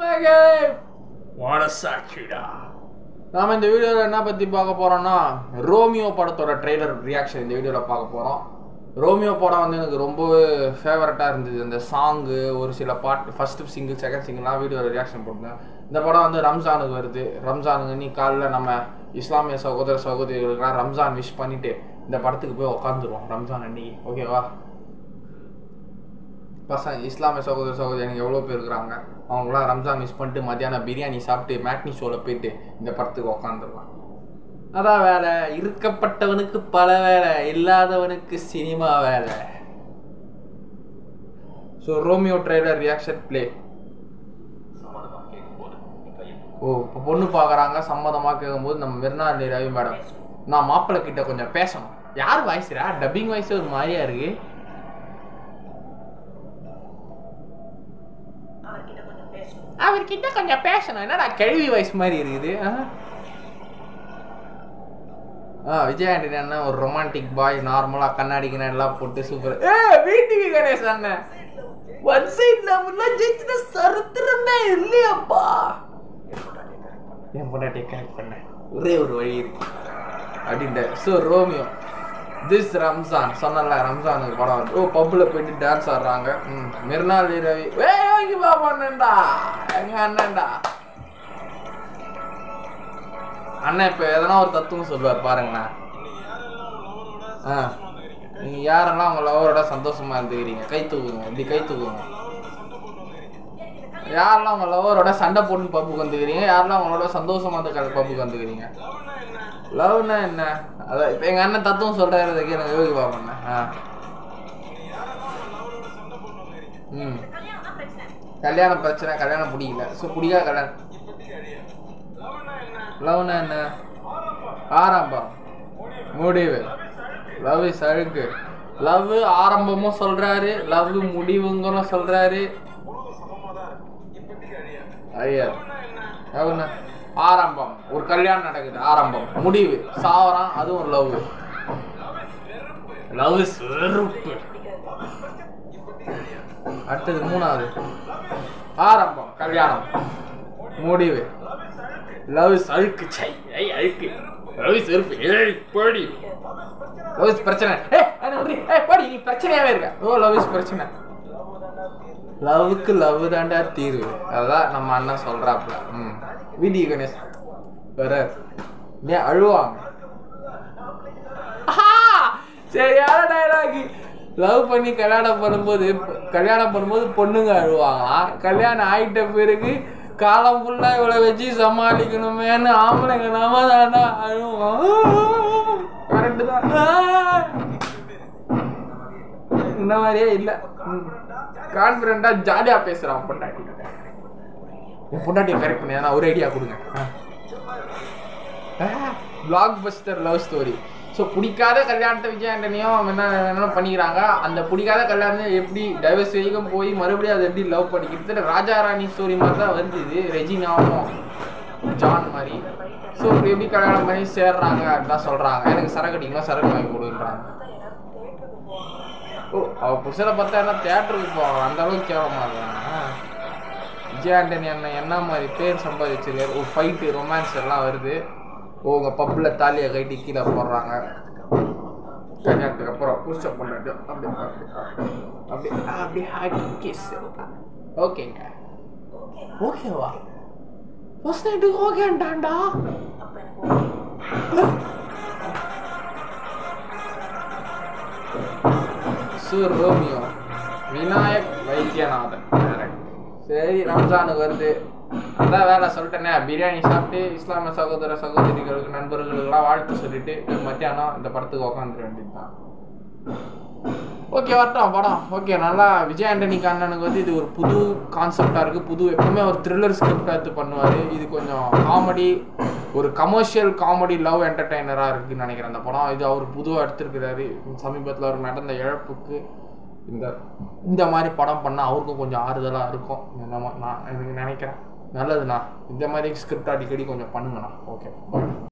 மனசாட்சிடா நாம இந்த வீடியோவில் என்ன பற்றி பார்க்க போறோம்னா ரோமியோ படத்தோட ட்ரெய்லர் ரியாக்ஷன் இந்த வீடியோவில் பார்க்க போகிறோம் ரோமியோ படம் வந்து எனக்கு ரொம்பவே ஃபேவரட்டாக இருந்தது இந்த சாங்கு ஒரு சில பாட்டு ஃபர்ஸ்ட் சிங்கிள் செகண்ட் சிங்கிள்லாம் வீடியோவில் ரியாக்ஷன் போட்டேன் இந்த படம் வந்து ரம்ஜானுக்கு வருது ரம்ஜானுக்கு நீ காலைல நம்ம இஸ்லாமிய சகோதர சகோதரிகளுக்கெல்லாம் ரம்ஜான் விஷ் பண்ணிட்டு இந்த படத்துக்கு போய் உட்காந்துருவோம் ரம்ஜான் அன்னைக்கு ஓகேவா பசங்க இஸ்லாமிய சகோதர சகோதரி எனக்கு எவ்வளோ பேர் இருக்கிறாங்க அவங்களாம் ரம்ஜான் மிஸ் பண்ணிட்டு மத்தியானம் பிரியாணி சாப்பிட்டு மேட்னி ஷோவில் போயிட்டு இந்த படத்துக்கு உக்காந்துடலாம் அதான் வேலை இருக்கப்பட்டவனுக்கு பல வேலை இல்லாதவனுக்கு சினிமா வேலை so Romeo trailer reaction play ஓ இப்போ பொண்ணு பார்க்குறாங்க சம்மதமாக கேட்கும்போது நம்ம மிர்னாலி ரவி மேடம் நான் மாப்பிள்ளை கிட்ட கொஞ்சம் பேசணும் யார் வாய்ஸ்ரா டப்பிங் வாய்ஸ் ஒரு மாதிரியா இருக்கு அவர்கிட்ட கொஞ்சம் பேசணும் அவர்கிட்ட கொஞ்சம் பேசணும் என்னடா கேள்வி வாய்ஸ் மாதிரி இருக்குது ஆ? ஆ விஜய் ஆண்டனி அண்ணன் ஒரு ரொமான்டிக் பாய் நார்மலாக கண்ணாடி கிண்ணாடி எல்லாம் போட்டு சூப்பர் ஏ வீட்டுக்கு கணேஷ் அண்ணன் ஒன் சைட் லவ்லாம் ஜெயிச்சுட்டு சரித்திரமே இல்லையாப்பா என் பொண்டாட்டியை கனெக்ட் பண்ணேன் ஒரே ஒரு வழி இருக்கு அப்படின்ட்டு ஸோ ரோமியோ திஸ் ரம்ஜான் சொன்னல ரம்ஜானுக்கு படம் வந்து ஓ பப்பில் போயிட்டு டான்ஸ் ஆடுறாங்க ம் மிர்னால் ரவி ஏ யோகி பாபா அண்ணன்டா எங்க அண்ணன்டா அண்ணன் இப்போ எதனா ஒரு தத்துவம் சொல்லுவார் பாருங்களேன் ஆ நீங்கள் யாரெல்லாம் உங்கள் லவரோட சந்தோஷமா இருந்துக்கிறீங்க கை தூக்குங்க இப்படி கை தூக்குங்க யாரெல்லாம் உங்கள் லவரோட சண்டை போட்டு பப்புக்கு வந்துக்கிறீங்க யாரெல்லாம் உங்களோட சந்தோஷமா இருந்து க- பப்புக்கு வந்துக்கிறீங்க லவ்னா என்ன அதான் இப்போ எங்கள் அண்ணன் தத்துவம் சொல்கிறாரு அதுக்கு எனக்கு யோகி பாபண்ண ஆ ம் கல்யாணம் பிரச்சனை கல்யாணம் பிரச்சனை கல்யாணம் பிடிக்கல ஸோ பிடிக்காத கல்யாணம் லவ்னா என்ன ஆரம்பம் முடிவு லவ் இஸ் அழுக்கு லவ் ஆரம்பமும் சொல்றாரு லவ் முடிவுங்கிறோம் சொல்றாரு ஐயா லவ்னா ஆரம்பம் ஒரு கல்யாணம் நடக்குது ஆரம்பம் முடிவு சாவறான் அதுவும் லவ் லவ் வெறுப்பு அடுத்தது மூணாவது ஆரம்பம் கல்யாணம் முடிவு லவ் இஸ் அழுக்கு சை ஐ அழுக்கு லவ் இஸ் வெறுப்பு ஏய் போடி லவ் இஸ் பிரச்சனை ஏய் அண்ணா விட்ரு. ஏய் போடி நீ பிரச்சனையாவே இருக்க ஓ லவ் இஸ் பிரச்சனை லவ்வுக்கு லவ் தாண்டா தீர்வு அதான் நம்ம அண்ணன் சொல்றாப்ல ம் விடி கணேஷ் வேற ஏன் அழுவாங்க ஆஹா! சரியான டைலாக் லவ் பண்ணி கல்யாணம் பண்ணும்போது கல்யாணம் பண்ணும்போது பொண்ணுங்க அழுவாங்களாம் கல்யாணம் ஆயிட்ட பிறகு காலம் ஃபுல்லா இவளை வச்சு சமாளிக்கணுமேன்னு ஆம்பளைங்க நாம தாண்டா அழுவோம் கரெக்டு தான் இந்த மாதிரியே இல்லை கான்ஃபிடண்டா ஜாலியா பேசுறான் பொண்டாட்டி என் பொண்டாட்டியை கரெக்ட் பண்ணி நான் ஒரு ஐடியா கொடுங்க blockbuster love story so பிடிக்காத கல்யாணத்தை விஜய் ஆண்டனியும் என்ன என்ன பண்ணிக்கிறாங்க அந்த பிடிக்காத கல்யாணத்தை எப்படி டைவர்ஸ் வரைக்கும் போய் மறுபடியும் அதை எப்படி லவ் பண்ணி கிட்டத்தட்ட ராஜா ராணி ஸ்டோரி மாதிரி தான் வருது இது ரெஜினாவும் ஜான் மாதிரி ஸோ இப்படி எப்படி கல்யாணம் பண்ணி சேர்றாங்க அப்படிலாம் சொல்கிறாங்க எனக்கு சரக்கு அடிக்கலாம் சரக்கு வாங்கி கொடுன்றாங்க ஓ அவ புருஷனை பார்த்தா என்ன தேட்டருக்கு போவாங்க அந்த அளவுக்கு கேவலமா இருக்காங்க விஜய் ஆண்டனி அண்ணன் என்ன மாதிரி பேர் சம்பாதிச்சிருக்காரு ஒரு ஃபைட்டு ரொமான்ஸ் எல்லாம் வருது ஓ உங்கள் பப்பில் தாலியை கட்டி கீழே போடுறாங்க கல்யாணத்துக்கு அப்புறம் புருஷ பொண்ணாட்டு அப்படி அப்படி அப்படி அப்படி ஹாக்கி கிஸ் ஓகேங்க ஓகேவா ஃபர்ஸ்ட் நைட்டுக்கு ஓகேன்டாண்டா அப்ப எனக்கு okay. Sure Romeo Vinayak Vaithiyanathan Correct. சரி ரம்ஜானுக்கு வருது அதான் வேலை சொல்லிட்டேனே பிரியாணி சாப்பிட்டு இஸ்லாமிய சகோதர சகோதரிகளுக்கு நண்பர்களுக்கெல்லாம் வாழ்த்து சொல்லிட்டு மத்தியானம் இந்த படத்துக்கு உக்காந்துட வேண்டியதுதான் ஓகே வரட்டும் படம் ஓகே நல்லா விஜய் ஆண்டனிக்கு அண்ணனுக்கு வந்து இது ஒரு புது கான்செப்டாக இருக்குது புது எப்பவுமே ஒரு த்ரில்லர் ஸ்கிரிப்ட் எடுத்து பண்ணுவார் இது கொஞ்சம் காமெடி ஒரு கமர்ஷியல் காமெடி லவ் என்டர்டெய்னராக இருக்குன்னு நினைக்கிறேன் அந்த படம் இது அவர் புதுவாக எடுத்திருக்கிறாரு சமீபத்தில் அவர் நடந்த இழப்புக்கு இந்த இந்த மாதிரி படம் பண்ணால் அவருக்கும் கொஞ்சம் ஆறுதலாக இருக்கும் என்னமோ நான் எனக்கு நினைக்கிறேன் நல்லதுண்ணா இந்த மாதிரி ஸ்கிரிப்ட் அடிக்கடி கொஞ்சம் பண்ணுங்கண்ணா ஓகே